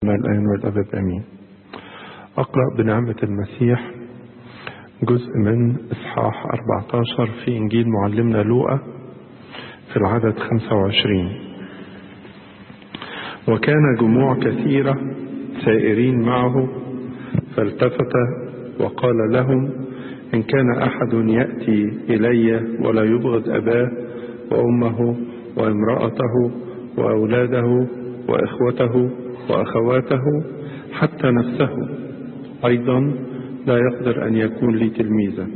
الآن والأبد أمين أقرأ بنعمة المسيح جزء من إصحاح 14 في إنجيل معلمنا لوقا في العدد 25 وكان جموع كثيرة سائرين معه فالتفت وقال لهم إن كان أحد يأتي إلي ولا يبغض أباه وأمه وامرأته وأولاده وإخوته وأخواته حتى نفسه أيضا لا يقدر أن يكون لي تلميذا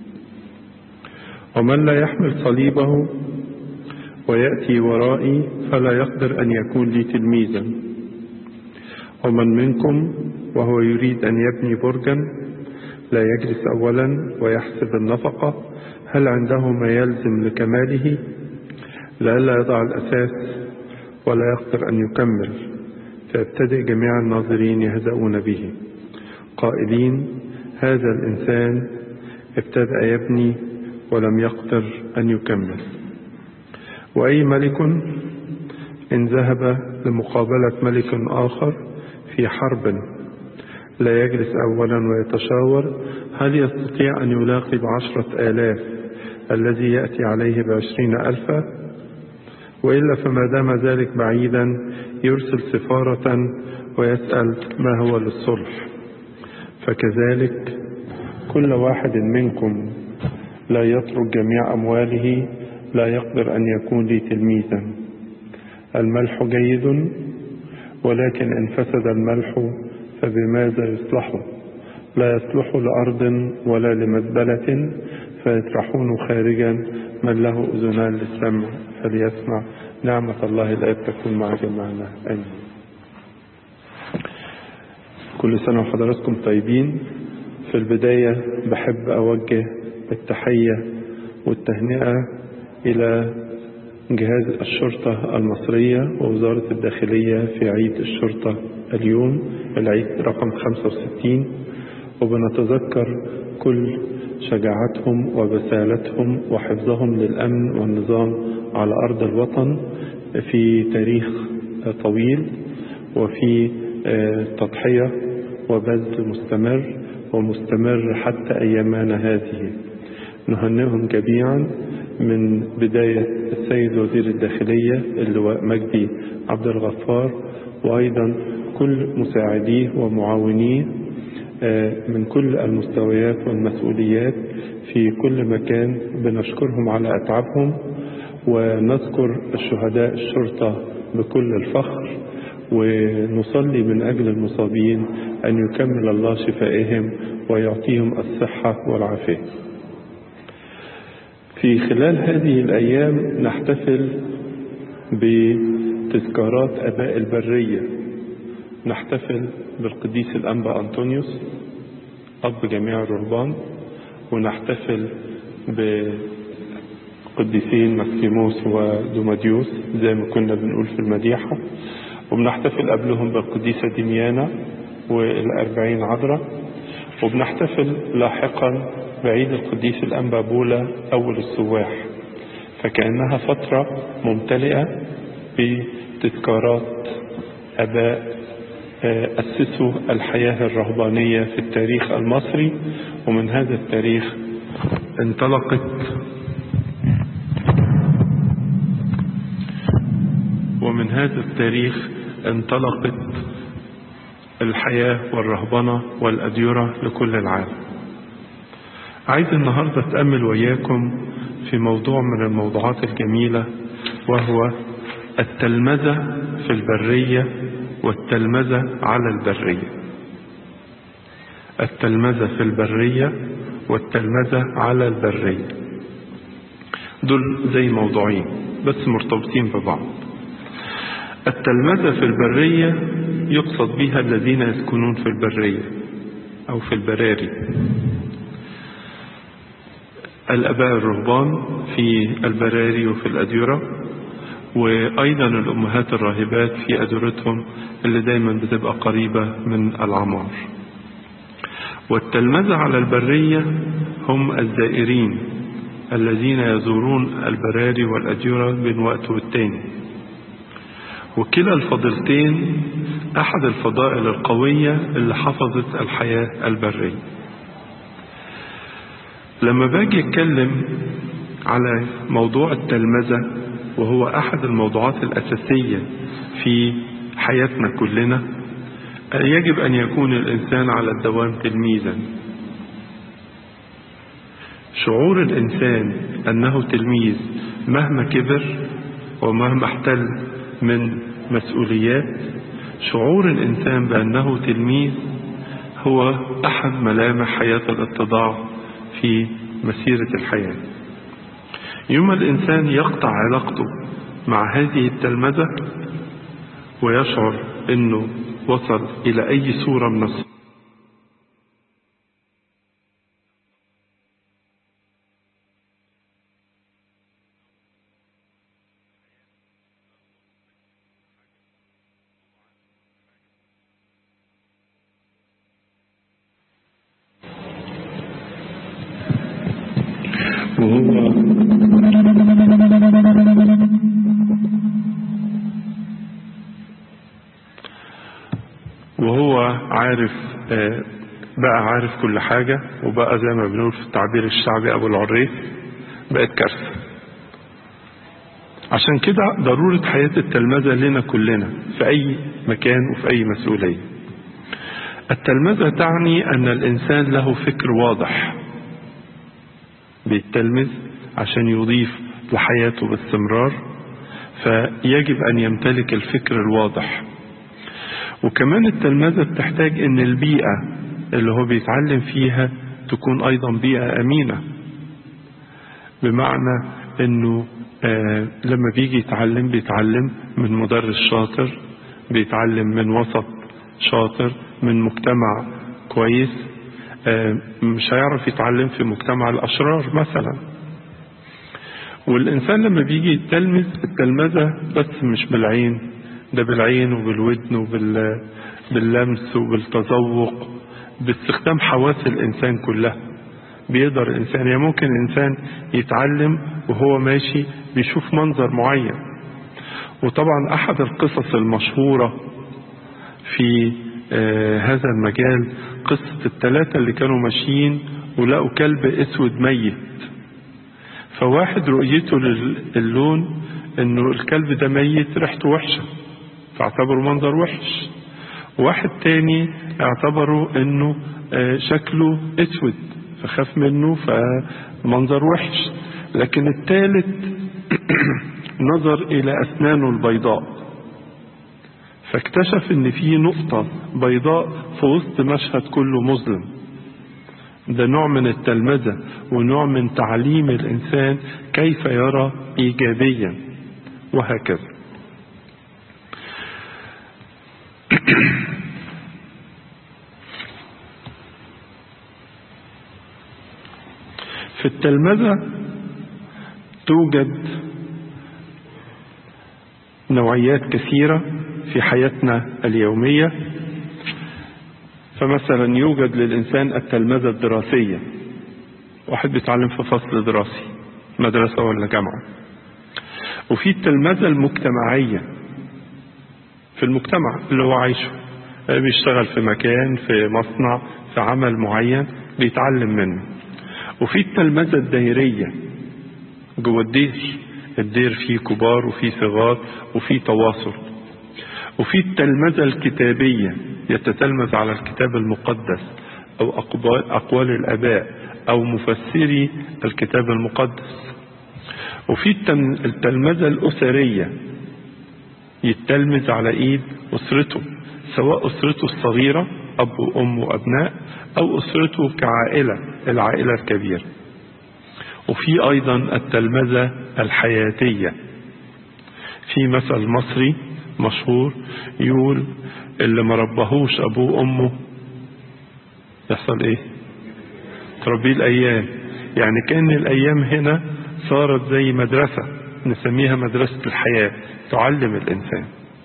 ومن لا يحمل صليبه ويأتي ورائي فلا يقدر أن يكون لي تلميذا ومن منكم وهو يريد أن يبني برجا لا يجلس أولا ويحسب النفقة هل عنده ما يلزم لكماله لئلا يضع الأساس ولا يقدر أن يكمل فيبتدئ جميع الناظرين يهزؤون به قائلين هذا الإنسان ابتدأ يبني ولم يقدر أن يكمل وأي ملك إن ذهب لمقابلة ملك آخر في حرب لا يجلس أولا ويتشاور هل يستطيع أن يلاقي بعشرة آلاف الذي يأتي عليه بعشرين ألفا وإلا فما دام ذلك بعيدا يرسل سفارة ويسأل ما هو للصلح فكذلك كل واحد منكم لا يترك جميع أمواله لا يقدر أن يكون لي تلميذا الملح جيد ولكن إن فسد الملح فبماذا يصلح لا يصلح لأرض ولا لمزبلة فيطرحون خارجا من له أذنان للسمع فليسمع نعمة الله الآب تكون مع جميعنا آمين كل سنة وحضراتكم طيبين في البداية بحب أوجه التحية والتهنئة إلى جهاز الشرطة المصرية ووزارة الداخلية في عيد الشرطة اليوم العيد رقم 65 وبنتذكر كل شجاعتهم وبسالتهم وحفظهم للأمن والنظام على أرض الوطن في تاريخ طويل وفي تضحية وبذل مستمر ومستمر حتى أيامنا هذه نهنئهم جميعا من بداية السيد وزير الداخلية اللواء مجدي عبد الغفار وأيضا كل مساعديه ومعاونيه من كل المستويات والمسؤوليات في كل مكان بنشكرهم على أتعابهم ونذكر الشهداء الشرطة بكل الفخر ونصلي من أجل المصابين أن يكمل الله شفائهم ويعطيهم الصحة والعافية في خلال هذه الأيام نحتفل بتذكارات أباء البرية نحتفل بالقديس الأنبا أنطونيوس أب جميع الرهبان ونحتفل بقديسين مكسيموس ودوماديوس زي ما كنا بنقول في المديحة وبنحتفل قبلهم بالقديسة ديميانا والأربعين عذراء وبنحتفل لاحقا بعيد القديس الأنبا بولا أول السواح فكأنها فترة ممتلئة بتذكارات أباء أسسوا الحياة الرهبانية في التاريخ المصري ومن هذا التاريخ انطلقت ومن هذا التاريخ انطلقت الحياة والرهبنة والأديرة لكل العالم عايز النهاردة أتأمل وياكم في موضوع من الموضوعات الجميلة وهو التلمذة في البرية والتلمذة على البرية التلمذة في البرية والتلمذة على البرية دول زي موضوعين بس مرتبطين ببعض التلمذة في البرية يقصد بها الذين يسكنون في البرية أو في البراري الأباء الرهبان في البراري وفي الأديرة وأيضا الأمهات الراهبات في أديرتهم اللي دايما بتبقى قريبة من العمار والتلمذة على البرية هم الزائرين الذين يزورون البراري والأديرة بين وقت والتاني وكلا الفضيلتين أحد الفضائل القوية اللي حفظت الحياة البرية لما باجي أتكلم على موضوع التلمذة وهو أحد الموضوعات الأساسية في حياتنا كلنا يجب أن يكون الإنسان على الدوام تلميذا شعور الإنسان أنه تلميذ مهما كبر ومهما احتل من مسؤوليات شعور الإنسان بأنه تلميذ هو أحد ملامح حياة الاتضاع في مسيرة الحياة يوم الإنسان يقطع علاقته مع هذه التلمذة ويشعر أنه وصل إلى أي صورة من الصور وهو وهو عارف آه، بقى عارف كل حاجة وبقى زي ما بنقول في التعبير الشعبي أبو العريف بقت كارثة عشان كده ضرورة حياة التلمذة لنا كلنا في أي مكان وفي أي مسؤولية التلمذة تعني أن الإنسان له فكر واضح بيتلمذ عشان يضيف لحياته باستمرار فيجب أن يمتلك الفكر الواضح وكمان التلمذة بتحتاج أن البيئة اللي هو بيتعلم فيها تكون أيضا بيئة أمينة بمعنى أنه آه لما بيجي يتعلم بيتعلم من مدرس شاطر بيتعلم من وسط شاطر من مجتمع كويس آه مش هيعرف يتعلم في مجتمع الأشرار مثلا والإنسان لما بيجي يتلمذ التلمذة بس مش بالعين ده بالعين وبالودن وباللمس وبالتذوق باستخدام حواس الإنسان كلها بيقدر الإنسان يعني ممكن الإنسان يتعلم وهو ماشي بيشوف منظر معين وطبعا أحد القصص المشهورة في آه هذا المجال قصة الثلاثة اللي كانوا ماشيين ولقوا كلب اسود ميت فواحد رؤيته للون انه الكلب ده ميت ريحته وحشة فاعتبروا منظر وحش واحد تاني اعتبروا انه آه شكله اسود فخاف منه فمنظر وحش لكن الثالث نظر الى اسنانه البيضاء فاكتشف ان في نقطة بيضاء في وسط مشهد كله مظلم ده نوع من التلمذة ونوع من تعليم الإنسان كيف يرى إيجابيا وهكذا في التلمذة توجد نوعيات كثيرة في حياتنا اليومية فمثلا يوجد للإنسان التلمذة الدراسية واحد بيتعلم في فصل دراسي مدرسة ولا جامعة وفي التلمذة المجتمعية في المجتمع اللي هو عايشه بيشتغل في مكان في مصنع في عمل معين بيتعلم منه وفي التلمذة الدائرية جوه الدير الدير فيه كبار وفيه صغار وفيه تواصل وفي التلمذة الكتابية يتتلمذ على الكتاب المقدس أو أقوال الآباء أو مفسري الكتاب المقدس وفي التلمذة الأسرية يتلمذ على إيد أسرته سواء أسرته الصغيرة أب وأم وأبناء أو أسرته كعائلة العائلة الكبيرة وفي أيضا التلمذة الحياتية في مثل مصري مشهور يقول اللي ما ربهوش ابوه وامه يحصل ايه تربيه الايام يعني كان الايام هنا صارت زي مدرسة نسميها مدرسة الحياة تعلم الانسان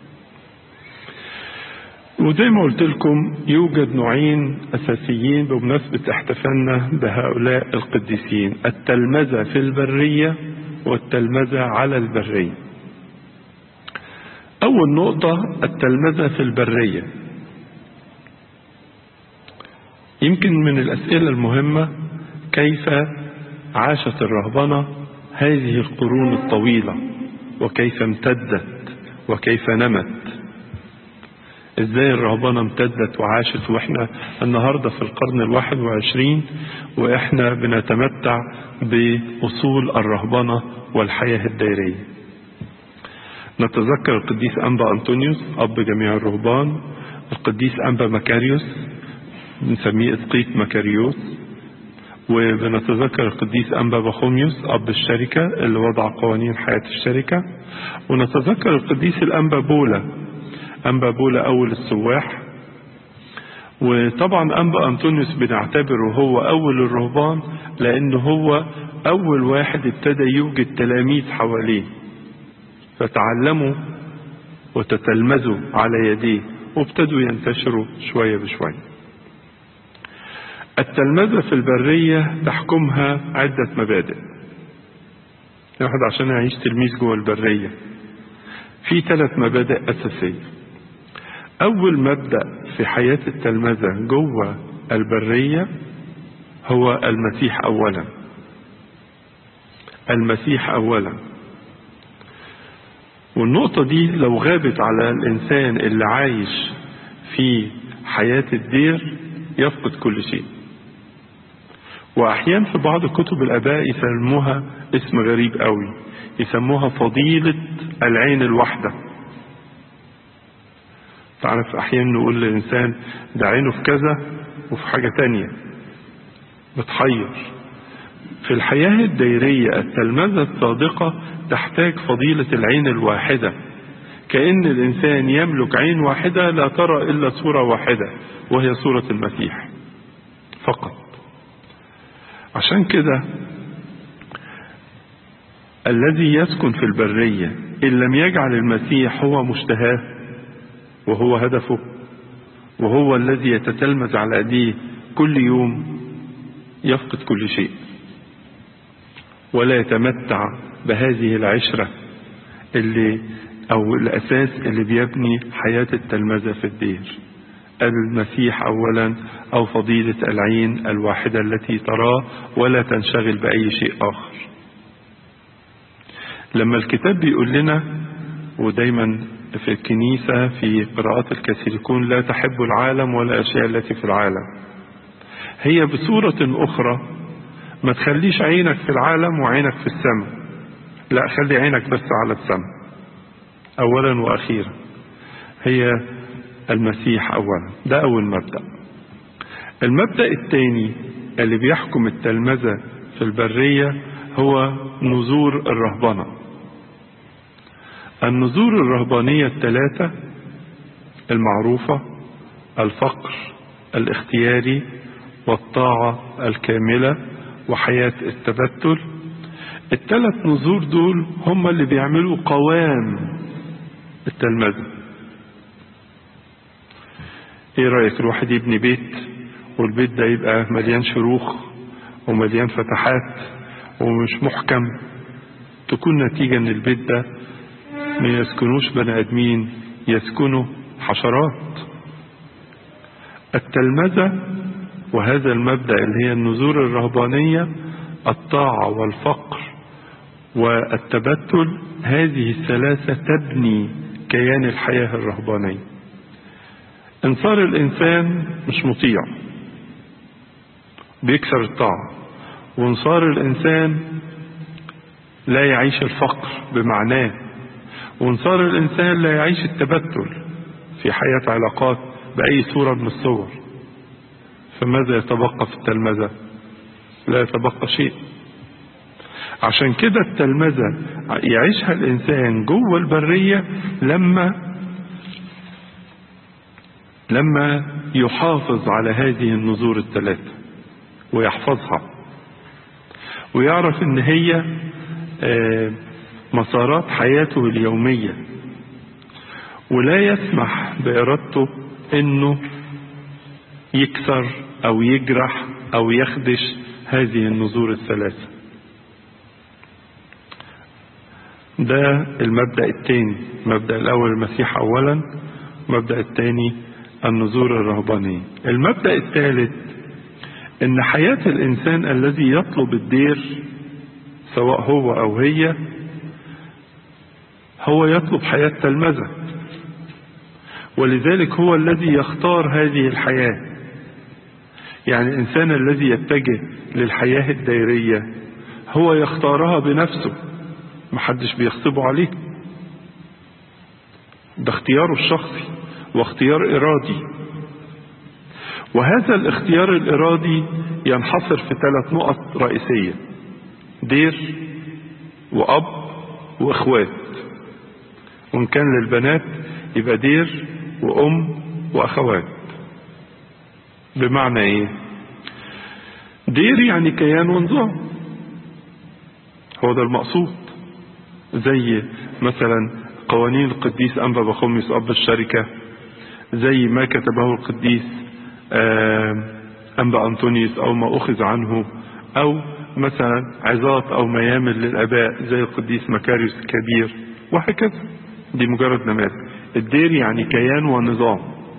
وزي ما قلت لكم يوجد نوعين اساسيين بمناسبة احتفالنا بهؤلاء القديسين التلمذة في البرية والتلمذة على البرية أول نقطة التلمذة في البرية يمكن من الأسئلة المهمة كيف عاشت الرهبنة هذه القرون الطويلة وكيف امتدت وكيف نمت ازاي الرهبنة امتدت وعاشت واحنا النهاردة في القرن الواحد وعشرين واحنا بنتمتع بأصول الرهبنة والحياة الدائرية نتذكر القديس أنبا أنطونيوس أب جميع الرهبان القديس أنبا مكاريوس بنسميه إسقيط مكاريوس وبنتذكر القديس أنبا بخوميوس أب الشركة اللي وضع قوانين حياة الشركة ونتذكر القديس الأنبا بولا أنبا بولا أول السواح وطبعا أنبا أنطونيوس بنعتبره هو أول الرهبان لأنه هو أول واحد ابتدى يوجد تلاميذ حواليه فتعلموا وتتلمذوا على يديه وابتدوا ينتشروا شوية بشوية التلمذة في البرية تحكمها عدة مبادئ الواحد عشان يعيش تلميذ جوه البرية في ثلاث مبادئ أساسية أول مبدأ في حياة التلمذة جوه البرية هو المسيح أولا المسيح أولا والنقطة دي لو غابت على الإنسان اللي عايش في حياة الدير يفقد كل شيء وأحيانا في بعض كتب الآباء يسموها اسم غريب قوي يسموها فضيلة العين الواحدة تعرف أحيانا نقول للإنسان ده عينه في كذا وفي حاجة تانية بتحير في الحياة الدائرية التلمذة الصادقة تحتاج فضيلة العين الواحدة كأن الإنسان يملك عين واحدة لا ترى إلا صورة واحدة وهي صورة المسيح فقط عشان كده الذي يسكن في البرية إن لم يجعل المسيح هو مشتهاه وهو هدفه وهو الذي يتتلمذ على أيديه كل يوم يفقد كل شيء ولا يتمتع بهذه العشرة اللي أو الأساس اللي بيبني حياة التلمذة في الدير المسيح أولا أو فضيلة العين الواحدة التي تراه ولا تنشغل بأي شيء آخر لما الكتاب بيقول لنا ودايما في الكنيسة في قراءات الكاثوليكون لا تحب العالم ولا الأشياء التي في العالم هي بصورة أخرى ما تخليش عينك في العالم وعينك في السماء لا خلي عينك بس على السماء أولا وأخيرا هي المسيح أولا ده أول مبدأ المبدأ الثاني اللي بيحكم التلمذة في البرية هو نذور الرهبنة النذور الرهبانية الثلاثة المعروفة الفقر الاختياري والطاعة الكاملة وحياة التبتل الثلاث نذور دول هم اللي بيعملوا قوام التلمذة ايه رأيك الواحد يبني بيت والبيت ده يبقى مليان شروخ ومليان فتحات ومش محكم تكون نتيجة ان البيت ده ما يسكنوش بني ادمين يسكنوا حشرات التلمذة وهذا المبدأ اللي هي النذور الرهبانية الطاعة والفقر والتبتل هذه الثلاثة تبني كيان الحياة الرهبانية إن صار الإنسان مش مطيع بيكسر الطاعة وإن صار الإنسان لا يعيش الفقر بمعناه وإن صار الإنسان لا يعيش التبتل في حياة علاقات بأي صورة من الصور فماذا يتبقى في التلمذة لا يتبقى شيء عشان كده التلمذة يعيشها الإنسان جوه البرية لما لما يحافظ على هذه النذور الثلاثة ويحفظها ويعرف ان هي مسارات حياته اليومية ولا يسمح بإرادته انه يكسر او يجرح او يخدش هذه النذور الثلاثة ده المبدأ الثاني المبدأ الأول المسيح أولا المبدأ الثاني النذور الرهبانية المبدأ الثالث ان حياة الانسان الذي يطلب الدير سواء هو او هي هو يطلب حياة تلمذة ولذلك هو الذي يختار هذه الحياة يعني الانسان الذي يتجه للحياة الدائرية هو يختارها بنفسه محدش بيغصبه عليه ده اختياره الشخصي واختيار ارادي وهذا الاختيار الارادي ينحصر في ثلاث نقط رئيسيه دير واب واخوات وان كان للبنات يبقى دير وام واخوات بمعنى ايه دير يعني كيان ونظام هو ده المقصود زي مثلا قوانين القديس انبا بخوميس اب الشركه زي ما كتبه القديس أنبا أنطونيوس أو ما أخذ عنه أو مثلا عظات أو ميامل للآباء زي القديس مكاريوس الكبير وهكذا دي مجرد نماذج الدير يعني كيان ونظام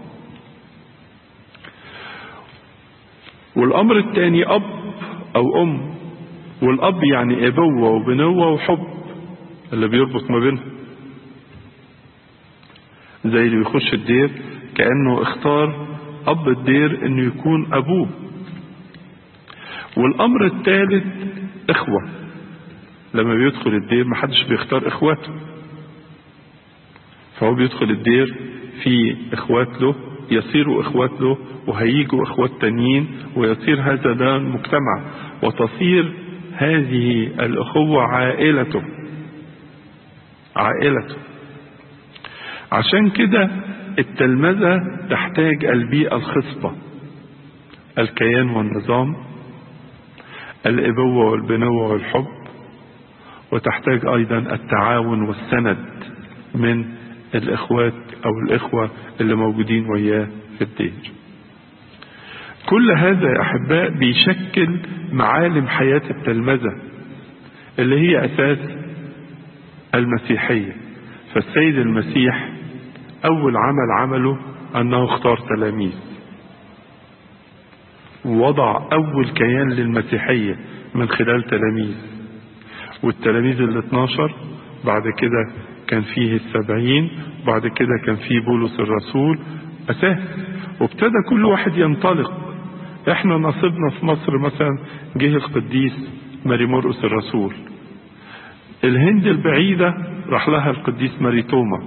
والأمر الثاني أب أو أم والأب يعني أبوة وبنوة وحب اللي بيربط ما بينهم زي اللي بيخش الدير كأنه اختار أب الدير إنه يكون أبوه والأمر الثالث إخوة لما بيدخل الدير محدش بيختار إخواته فهو بيدخل الدير في إخوات له يصيروا إخوات له وهيجوا إخوات تانيين ويصير هذا ده المجتمع وتصير هذه الأخوة عائلته عائلته عشان كده التلمذة تحتاج البيئة الخصبة الكيان والنظام الإبوة والبنوة والحب وتحتاج أيضا التعاون والسند من الإخوات أو الإخوة اللي موجودين وياه في الدير كل هذا يا أحباء بيشكل معالم حياة التلمذة اللي هي أساس المسيحية فالسيد المسيح أول عمل عمله أنه اختار تلاميذ ووضع أول كيان للمسيحية من خلال تلاميذ والتلاميذ ال 12 بعد كده كان فيه السبعين بعد كده كان فيه بولس الرسول أساس وابتدى كل واحد ينطلق احنا نصيبنا في مصر مثلا جه القديس ماري مرقس الرسول الهند البعيدة راح لها القديس ماري توما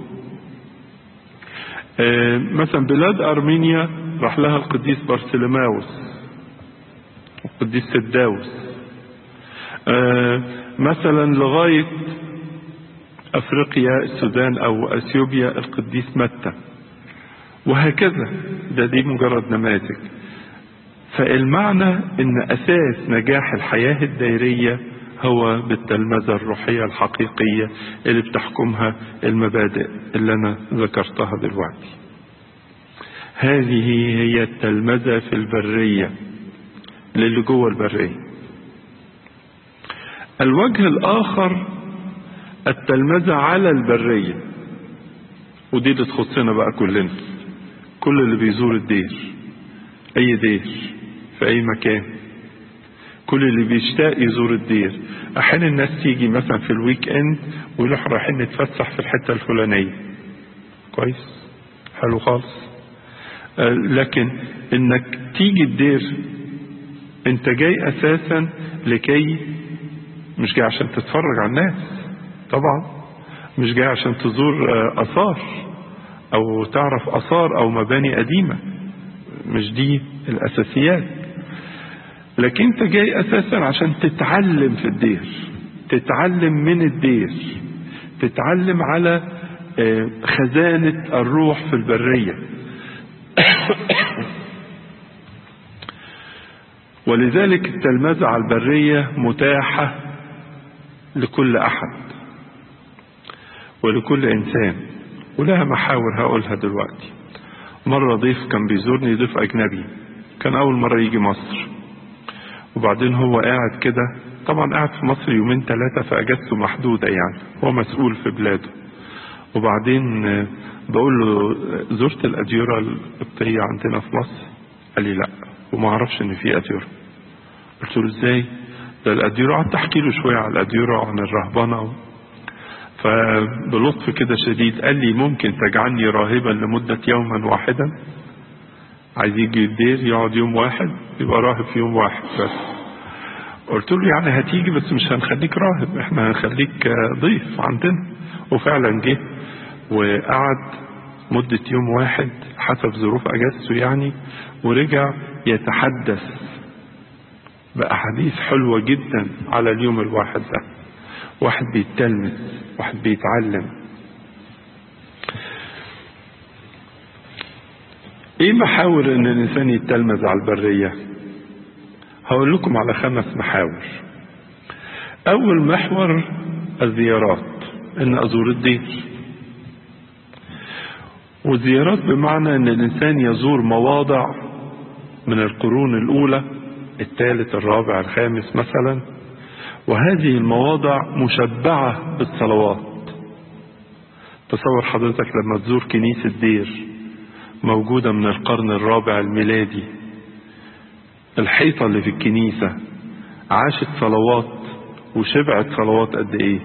اه مثلا بلاد أرمينيا راح لها القديس بارسلماوس القديس سداوس اه مثلا لغاية أفريقيا السودان أو أثيوبيا القديس متى وهكذا ده دي مجرد نماذج فالمعنى ان اساس نجاح الحياة الدائرية هو بالتلمذة الروحية الحقيقية اللي بتحكمها المبادئ اللي انا ذكرتها دلوقتي هذه هي التلمذة في البرية للي جوه البرية الوجه الاخر التلمذة على البرية ودي اللي تخصنا بقى كلنا كل اللي بيزور الدير اي دير في اي مكان كل اللي بيشتاق يزور الدير احيانا الناس تيجي مثلا في الويك اند ويروحوا رايحين نتفسح في الحته الفلانيه كويس حلو خالص آه لكن انك تيجي الدير انت جاي اساسا لكي مش جاي عشان تتفرج على الناس طبعا مش جاي عشان تزور آه اثار او تعرف اثار او مباني قديمه مش دي الاساسيات لكن انت جاي اساسا عشان تتعلم في الدير تتعلم من الدير تتعلم على خزانة الروح في البرية ولذلك التلمذة على البرية متاحة لكل أحد ولكل إنسان ولها محاور هقولها دلوقتي مرة ضيف كان بيزورني ضيف أجنبي كان أول مرة يجي مصر وبعدين هو قاعد كده طبعا قاعد في مصر يومين ثلاثة فأجازته محدودة يعني هو مسؤول في بلاده وبعدين بقول له زرت الأديرة القبطية عندنا في مصر قال لي لا وما اعرفش ان في أديرة قلت له ازاي ده الأديرة قعدت أحكي له شوية على الأديرة وعن الرهبنة فبلطف كده شديد قال لي ممكن تجعلني راهبا لمدة يوما واحدا عايز يجي الدير يقعد يوم واحد يبقى راهب في يوم واحد بس قلت له يعني هتيجي بس مش هنخليك راهب احنا هنخليك ضيف عندنا وفعلا جه وقعد مدة يوم واحد حسب ظروف اجازته يعني ورجع يتحدث بأحاديث حلوة جدا على اليوم الواحد ده واحد بيتلمس واحد بيتعلم ايه محاور ان الانسان يتلمذ على البرية هقول لكم على خمس محاور اول محور الزيارات ان ازور الدير والزيارات بمعنى ان الانسان يزور مواضع من القرون الاولى الثالث الرابع الخامس مثلا وهذه المواضع مشبعة بالصلوات تصور حضرتك لما تزور كنيسة دير موجودة من القرن الرابع الميلادي الحيطة اللي في الكنيسة عاشت صلوات وشبعت صلوات قد ايه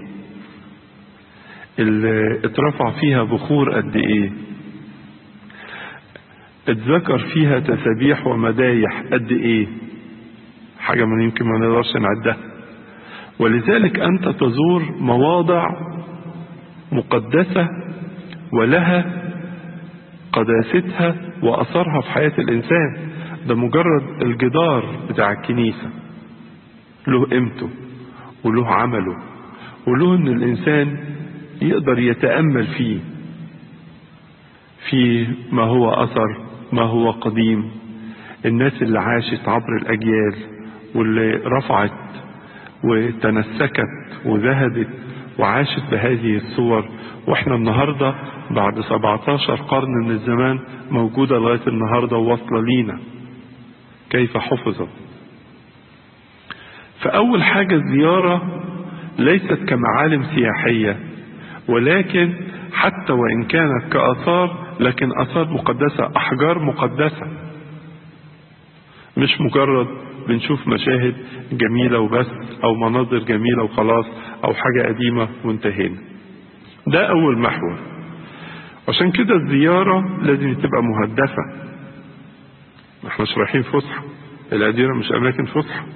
اللي اترفع فيها بخور قد ايه اتذكر فيها تسابيح ومدايح قد ايه حاجة من يمكن ما نقدرش نعدها ولذلك أنت تزور مواضع مقدسة ولها قداستها وأثرها في حياة الإنسان ده مجرد الجدار بتاع الكنيسة له قيمته وله عمله وله ان الانسان يقدر يتامل فيه في ما هو اثر ما هو قديم الناس اللي عاشت عبر الاجيال واللي رفعت وتنسكت وذهبت وعاشت بهذه الصور واحنا النهاردة بعد 17 قرن من الزمان موجودة لغاية النهاردة وواصلة لينا كيف حفظت فأول حاجة الزيارة ليست كمعالم سياحية ولكن حتى وإن كانت كآثار لكن آثار مقدسة أحجار مقدسة مش مجرد بنشوف مشاهد جميلة وبس أو مناظر جميلة وخلاص أو حاجة قديمة وانتهينا ده أول محور عشان كده الزيارة لازم تبقى مهدفة احنا مش رايحين فسحة الأديرة مش أماكن فسحة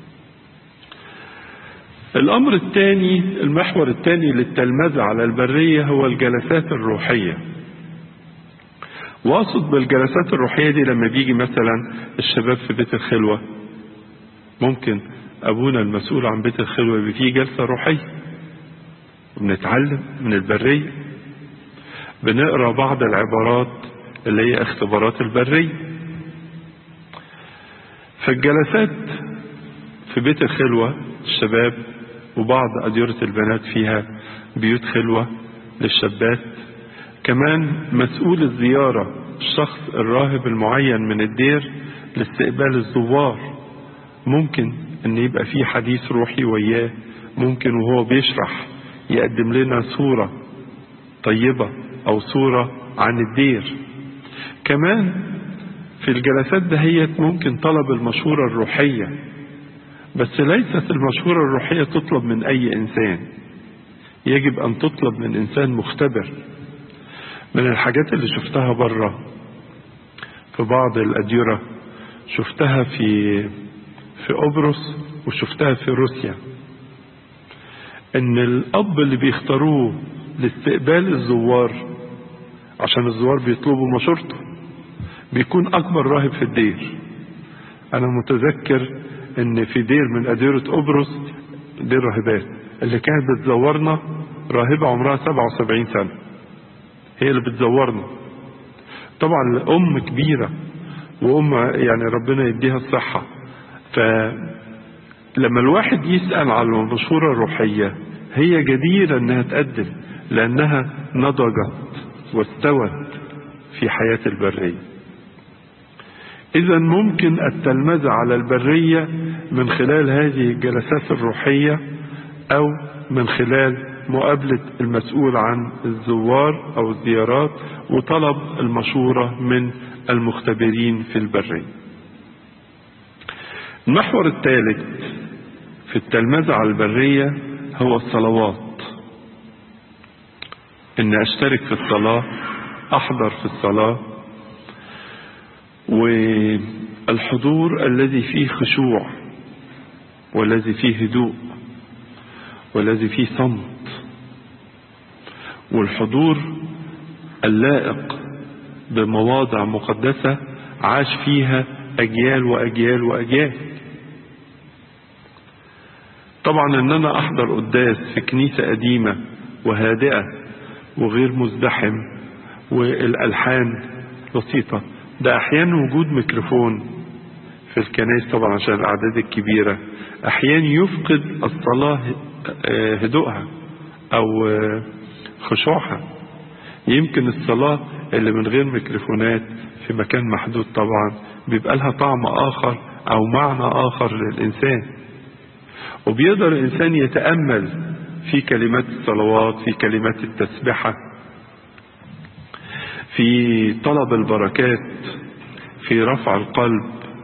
الأمر الثاني المحور الثاني للتلمذة على البرية هو الجلسات الروحية واقصد بالجلسات الروحية دي لما بيجي مثلا الشباب في بيت الخلوة ممكن أبونا المسؤول عن بيت الخلوة يبقى فيه جلسة روحية بنتعلم من البرية بنقرا بعض العبارات اللي هي اختبارات البرية فالجلسات في بيت الخلوة الشباب وبعض أديرة البنات فيها بيوت خلوة للشابات كمان مسؤول الزيارة الشخص الراهب المعين من الدير لاستقبال الزوار ممكن ان يبقى في حديث روحي وياه ممكن وهو بيشرح يقدم لنا صورة طيبة او صورة عن الدير كمان في الجلسات دهيت ممكن طلب المشورة الروحية بس ليست المشورة الروحية تطلب من أي إنسان يجب أن تطلب من إنسان مختبر من الحاجات اللي شفتها بره في بعض الأديرة شفتها في في قبرص وشفتها في روسيا ان الاب اللي بيختاروه لاستقبال الزوار عشان الزوار بيطلبوا مشورته بيكون اكبر راهب في الدير انا متذكر ان في دير من اديرة قبرص دير راهبات اللي كانت بتزورنا راهبة عمرها 77 سنة هي اللي بتزورنا طبعا ام كبيرة وام يعني ربنا يديها الصحة فلما الواحد يسأل على المشورة الروحية هي جديرة انها تقدم لانها نضجت واستوت في حياة البرية إذا ممكن التلمذة على البرية من خلال هذه الجلسات الروحية أو من خلال مقابلة المسؤول عن الزوار أو الزيارات وطلب المشورة من المختبرين في البرية. المحور الثالث في التلمذة على البرية هو الصلوات. إن أشترك في الصلاة، أحضر في الصلاة، والحضور الذي فيه خشوع والذي فيه هدوء والذي فيه صمت والحضور اللائق بمواضع مقدسة عاش فيها أجيال وأجيال وأجيال طبعا ان انا احضر قداس في كنيسة قديمة وهادئة وغير مزدحم والالحان بسيطة ده احيانا وجود ميكروفون في الكنائس طبعا عشان الاعداد الكبيرة احيانا يفقد الصلاة هدوءها او خشوعها يمكن الصلاة اللي من غير ميكروفونات في مكان محدود طبعا بيبقى لها طعم اخر او معنى اخر للانسان وبيقدر الانسان يتامل في كلمات الصلوات في كلمات التسبحه في طلب البركات في رفع القلب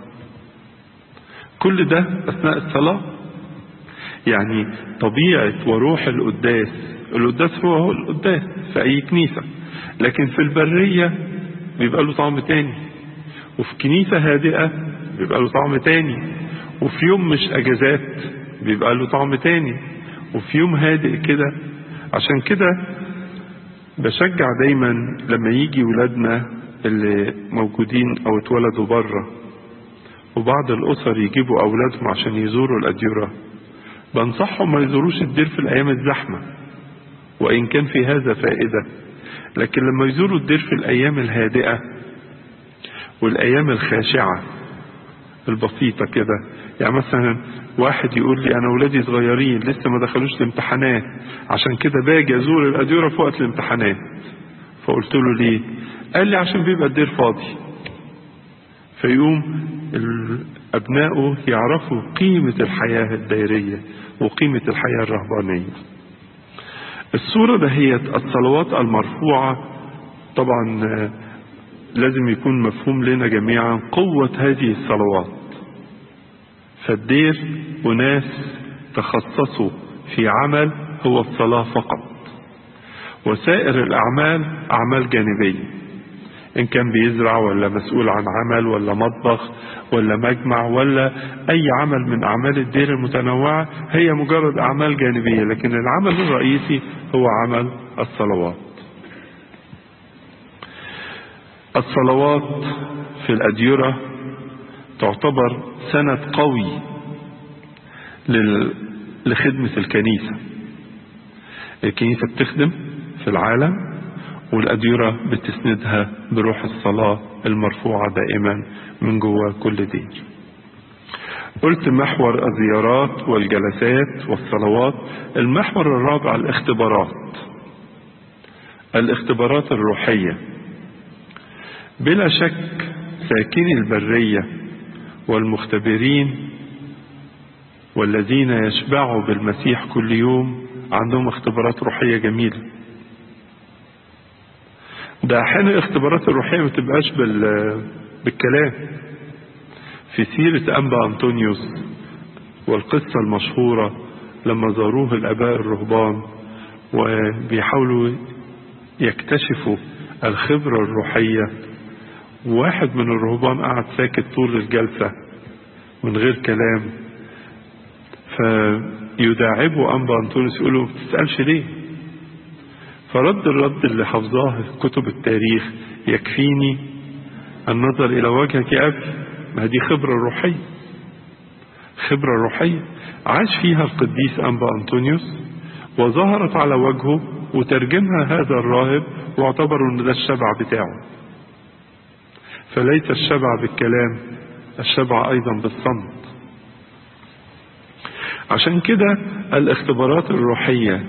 كل ده اثناء الصلاه يعني طبيعه وروح القداس القداس هو هو القداس في اي كنيسه لكن في البريه بيبقى له طعم تاني وفي كنيسه هادئه بيبقى له طعم تاني وفي يوم مش اجازات بيبقى له طعم تاني وفي يوم هادئ كده عشان كده بشجع دايما لما يجي ولادنا اللي موجودين او اتولدوا بره وبعض الاسر يجيبوا اولادهم عشان يزوروا الاديره بنصحهم ما يزوروش الدير في الايام الزحمه وان كان في هذا فائده لكن لما يزوروا الدير في الايام الهادئه والايام الخاشعه البسيطه كده يعني مثلا واحد يقول لي انا ولادي صغيرين لسه ما دخلوش الامتحانات عشان كده باجي ازور الاديره في وقت الامتحانات فقلت له ليه قال لي عشان بيبقى الدير فاضي فيقوم ابنائه يعرفوا قيمه الحياه الدائريه وقيمه الحياه الرهبانيه الصوره دهيت الصلوات المرفوعه طبعا لازم يكون مفهوم لنا جميعا قوه هذه الصلوات فالدير أناس تخصصوا في عمل هو الصلاة فقط وسائر الأعمال أعمال جانبية إن كان بيزرع ولا مسؤول عن عمل ولا مطبخ ولا مجمع ولا أي عمل من أعمال الدير المتنوعة هي مجرد أعمال جانبية لكن العمل الرئيسي هو عمل الصلوات الصلوات في الأديرة تعتبر سند قوي لخدمة الكنيسة الكنيسة بتخدم في العالم والأديرة بتسندها بروح الصلاة المرفوعة دائما من جوا كل دير قلت محور الزيارات والجلسات والصلوات المحور الرابع الاختبارات الاختبارات الروحية بلا شك ساكني البريه والمختبرين والذين يشبعوا بالمسيح كل يوم عندهم اختبارات روحية جميلة ده أحيانا الاختبارات الروحية ما تبقاش بال... بالكلام في سيرة أنبا أنطونيوس والقصة المشهورة لما زاروه الآباء الرهبان وبيحاولوا يكتشفوا الخبرة الروحية واحد من الرهبان قعد ساكت طول الجلسة من غير كلام فيداعبه أنبا أنطونيوس يقول له ما بتسألش ليه فرد الرد اللي حفظاه كتب التاريخ يكفيني النظر إلى وجهك يا أبي ما دي خبرة روحية خبرة روحية عاش فيها القديس أنبا أنطونيوس وظهرت على وجهه وترجمها هذا الراهب واعتبروا ان ده الشبع بتاعه فليس الشبع بالكلام الشبع ايضا بالصمت عشان كده الاختبارات الروحية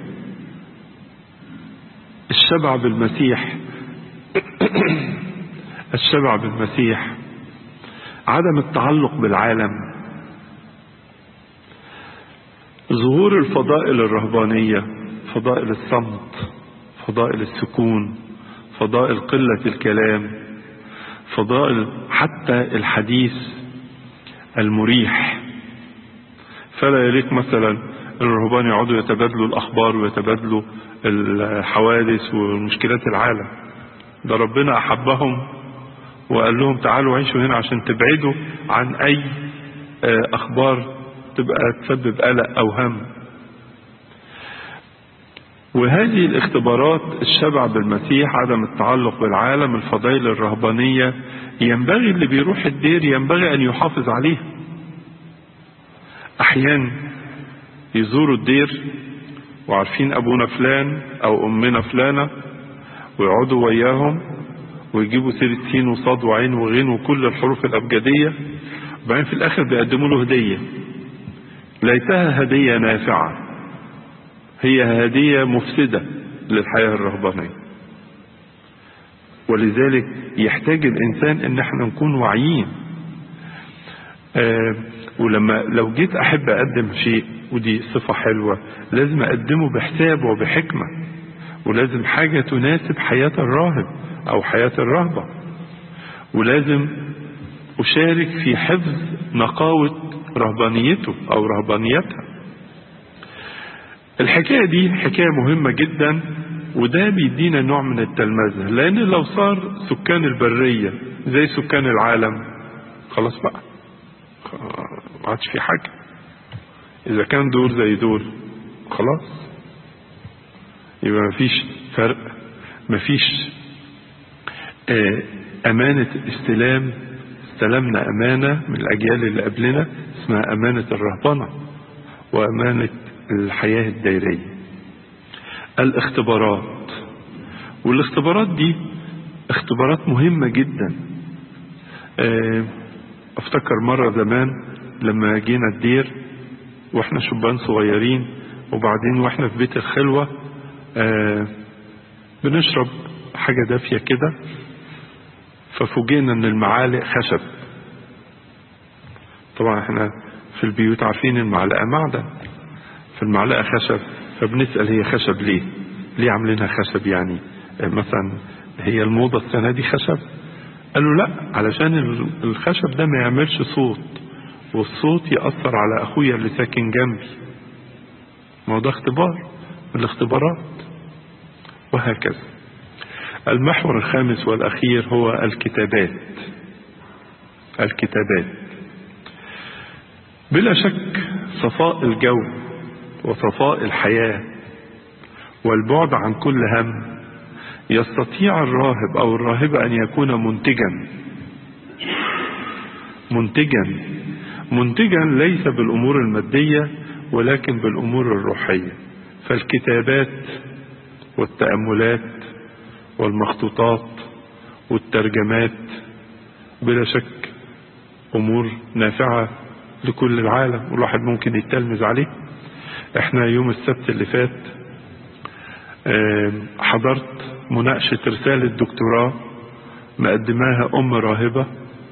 الشبع بالمسيح الشبع بالمسيح عدم التعلق بالعالم ظهور الفضائل الرهبانية فضائل الصمت فضائل السكون فضائل قلة الكلام فضائل حتى الحديث المريح فلا يليق مثلا الرهبان يقعدوا يتبادلوا الأخبار ويتبادلوا الحوادث ومشكلات العالم ده ربنا أحبهم وقال لهم تعالوا عيشوا هنا عشان تبعدوا عن أي أخبار تبقى تسبب قلق أو هم وهذه الاختبارات الشبع بالمسيح عدم التعلق بالعالم الفضائل الرهبانية ينبغي اللي بيروح الدير ينبغي أن يحافظ عليها أحيانا يزوروا الدير وعارفين أبونا فلان أو أمنا فلانة ويقعدوا وياهم ويجيبوا سيرة سين وصاد وعين وغين وكل الحروف الأبجدية وبعدين في الآخر بيقدموا له هدية ليتها هدية نافعة هي هدية مفسدة للحياة الرهبانية ولذلك يحتاج الإنسان إن احنا نكون واعيين آه ولما لو جيت أحب أقدم شيء ودي صفة حلوة لازم أقدمه بحساب وبحكمة ولازم حاجة تناسب حياة الراهب أو حياة الرهبة ولازم أشارك في حفظ نقاوة رهبانيته أو رهبانيتها الحكاية دي حكاية مهمة جدا وده بيدينا نوع من التلمذة لأن لو صار سكان البرية زي سكان العالم خلاص بقى ما عادش في حاجة إذا كان دول زي دول خلاص يبقى مفيش فرق مفيش آه أمانة استلام استلمنا أمانة من الأجيال اللي قبلنا اسمها أمانة الرهبنة وأمانة الحياة الدائرية الاختبارات والاختبارات دي اختبارات مهمة جدا اه افتكر مرة زمان لما جينا الدير واحنا شبان صغيرين وبعدين واحنا في بيت الخلوة اه بنشرب حاجة دافية كده ففوجئنا ان المعالق خشب طبعا احنا في البيوت عارفين المعلقة معدن فالمعلقة خشب فبنسأل هي خشب ليه ليه عاملينها خشب يعني مثلا هي الموضة السنة دي خشب قالوا لا علشان الخشب ده ما يعملش صوت والصوت يأثر على أخويا اللي ساكن جنبي ما هو ده اختبار من الاختبارات وهكذا المحور الخامس والأخير هو الكتابات الكتابات بلا شك صفاء الجو وصفاء الحياة والبعد عن كل هم يستطيع الراهب أو الراهبة أن يكون منتجا منتجا منتجا ليس بالأمور المادية ولكن بالأمور الروحية فالكتابات والتأملات والمخطوطات والترجمات بلا شك أمور نافعة لكل العالم والواحد ممكن يتلمذ عليه احنا يوم السبت اللي فات حضرت مناقشة رسالة دكتوراه مقدماها أم راهبة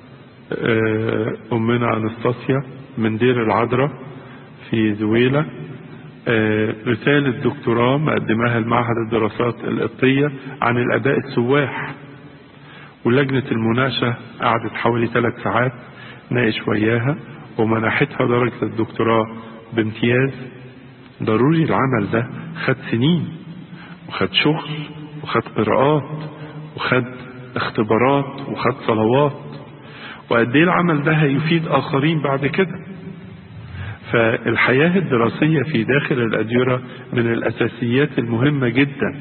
أمنا أنستاسيا من دير العذراء في زويلة رسالة دكتوراه مقدماها المعهد الدراسات القبطية عن الآباء السواح ولجنة المناقشة قعدت حوالي ثلاث ساعات ناقش وياها ومنحتها درجة الدكتوراه بامتياز ضروري العمل ده خد سنين وخد شغل وخد قراءات وخد اختبارات وخد صلوات وقد ايه العمل ده هيفيد اخرين بعد كده فالحياة الدراسية في داخل الأديرة من الأساسيات المهمة جدا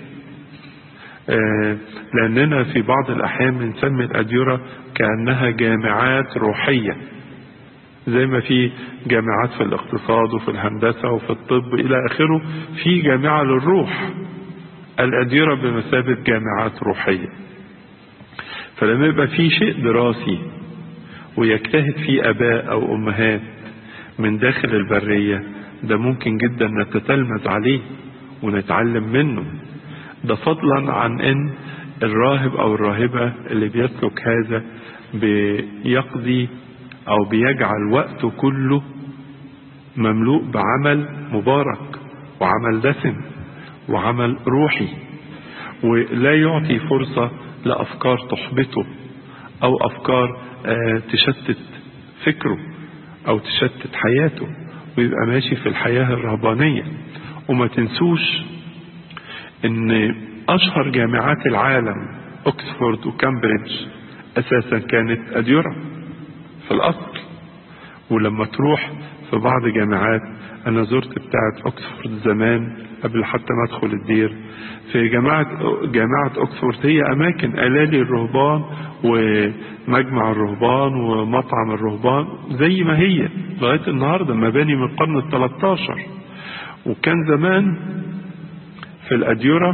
لأننا في بعض الأحيان بنسمي الأديرة كأنها جامعات روحية زي ما في جامعات في الاقتصاد وفي الهندسة وفي الطب إلى آخره في جامعة للروح الأديرة بمثابة جامعات روحية فلما يبقى في شيء دراسي ويجتهد فيه أباء أو أمهات من داخل البرية ده ممكن جدا نتتلمذ عليه ونتعلم منه ده فضلا عن ان الراهب او الراهبة اللي بيسلك هذا بيقضي أو بيجعل وقته كله مملوء بعمل مبارك وعمل دسم وعمل روحي ولا يعطي فرصة لأفكار تحبطه أو أفكار تشتت فكره أو تشتت حياته ويبقى ماشي في الحياة الرهبانية وما تنسوش ان اشهر جامعات العالم اوكسفورد وكامبريدج اساسا كانت اديرة في الاصل ولما تروح في بعض جامعات انا زرت بتاعة اوكسفورد زمان قبل حتى ما ادخل الدير في جامعة جامعة اوكسفورد هي اماكن الالي الرهبان ومجمع الرهبان ومطعم الرهبان زي ما هي لغاية النهاردة مباني من القرن ال 13 وكان زمان في الأديرة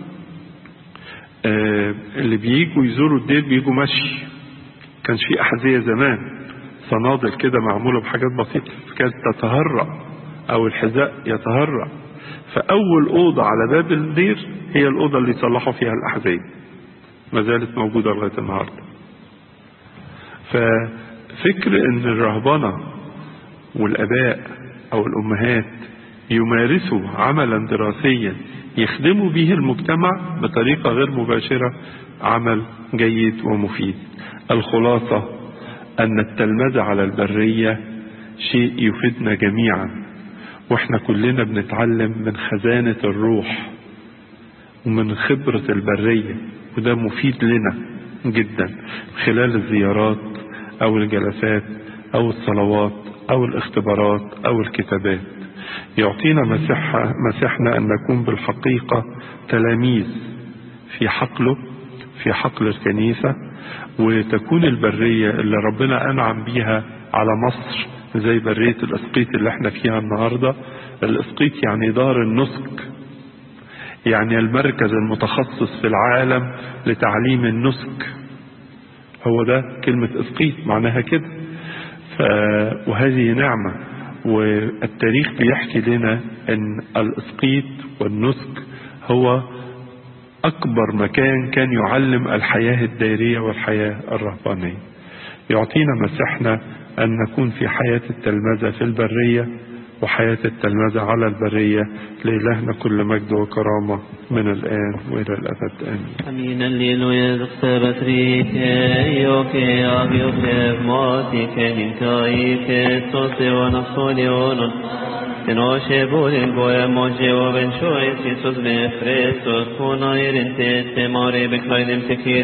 آه اللي بييجوا يزوروا الدير بيجوا مشي كانش في أحذية زمان صنادل كده معمولة بحاجات بسيطة كانت تتهرأ أو الحذاء يتهرأ فأول أوضة على باب الدير هي الأوضة اللي يصلحوا فيها الأحذية ما زالت موجودة لغاية النهاردة ففكر ان الرهبنة والاباء او الامهات يمارسوا عملا دراسيا يخدموا به المجتمع بطريقة غير مباشرة عمل جيد ومفيد الخلاصة ان التلمذة على البرية شيء يفيدنا جميعا واحنا كلنا بنتعلم من خزانة الروح ومن خبرة البرية وده مفيد لنا جدا خلال الزيارات او الجلسات او الصلوات او الاختبارات او الكتابات يعطينا مساحة مساحنا ان نكون بالحقيقة تلاميذ في حقله في حقل الكنيسة وتكون البرية اللي ربنا انعم بيها على مصر زي برية الاسقيط اللي احنا فيها النهاردة الاسقيط يعني دار النسك يعني المركز المتخصص في العالم لتعليم النسك هو ده كلمة اسقيط معناها كده ف... وهذه نعمة والتاريخ بيحكي لنا ان الاسقيط والنسك هو اكبر مكان كان يعلم الحياة الدائرية والحياة الرهبانية يعطينا مساحنا ان نكون في حياة التلمذة في البرية وحياة التلمذة على البرية لإلهنا كل مجد وكرامة من الآن وإلى الأبد آمين Amin alleluia dukse batrike yoke avioke matike ninkaike sose wana soli onon Tenoshe bulin goya moje o ben shoy sisos me frestos kuna irinte te mare beklainim tekir